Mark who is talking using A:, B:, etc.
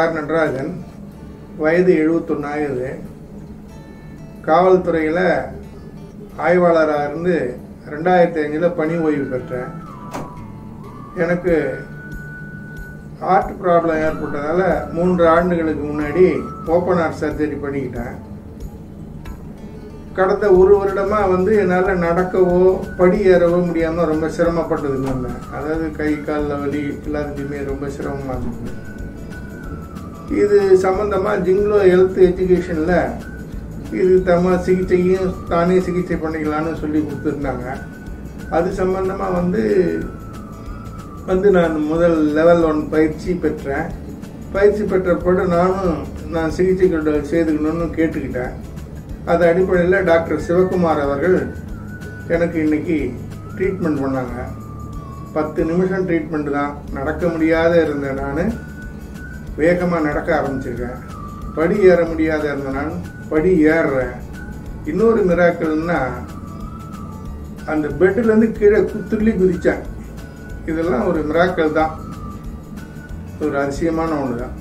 A: R Natarajan வயது எழுபத்தொன்று ஆகுது காவல்துறையில் ஆய்வாளராக இருந்து ரெண்டாயிரத்தி அஞ்சில் பணி ஓய்வு பெற்றேன் எனக்கு ஹார்ட் ப்ராப்ளம் ஏற்பட்டதால் மூன்று ஆண்டுகளுக்கு முன்னாடி ஓப்பன் ஹார்ட் சர்ஜரி பண்ணிக்கிட்டேன் கடந்த ஒரு வருடமாக வந்து என்னால் நடக்கவோ படி ஏறவோ முடியாமல் ரொம்ப சிரமப்பட்டது இருந்தேன் அதாவது கை காலில் வலி எல்லாத்துக்குமே ரொம்ப சிரமமாக இருந்தது இது சம்மந்தமாக ஜிங்லோ ஹெல்த் எஜுகேஷனில் இது தம்ம சிகிச்சையும் தானே சிகிச்சை பண்ணிக்கலாம்னு சொல்லி கொடுத்துருந்தாங்க அது சம்பந்தமாக வந்து வந்து நான் முதல் லெவல் ஒன் பயிற்சி பெற்றேன் பயிற்சி பெற்றப்போது நானும் நான் சிகிச்சைகள் செய்துக்கணும்னு கேட்டுக்கிட்டேன் அது அடிப்படையில் டாக்டர் சிவகுமார் அவர்கள் எனக்கு இன்னைக்கு ட்ரீட்மெண்ட் பண்ணாங்க பத்து நிமிஷம் ட்ரீட்மெண்ட் தான் நடக்க முடியாத இருந்த நான் வேகமாக நடக்க ஆரம்பிச்சிருக்கேன் படி ஏற முடியாத இருந்த நான் படி ஏறுறேன் இன்னொரு மிராக்கள்னா அந்த பெட்டிலேருந்து கீழே குத்துள்ளி குதித்தேன் இதெல்லாம் ஒரு மிராக்கள் தான் ஒரு அதிசயமான ஒன்று தான்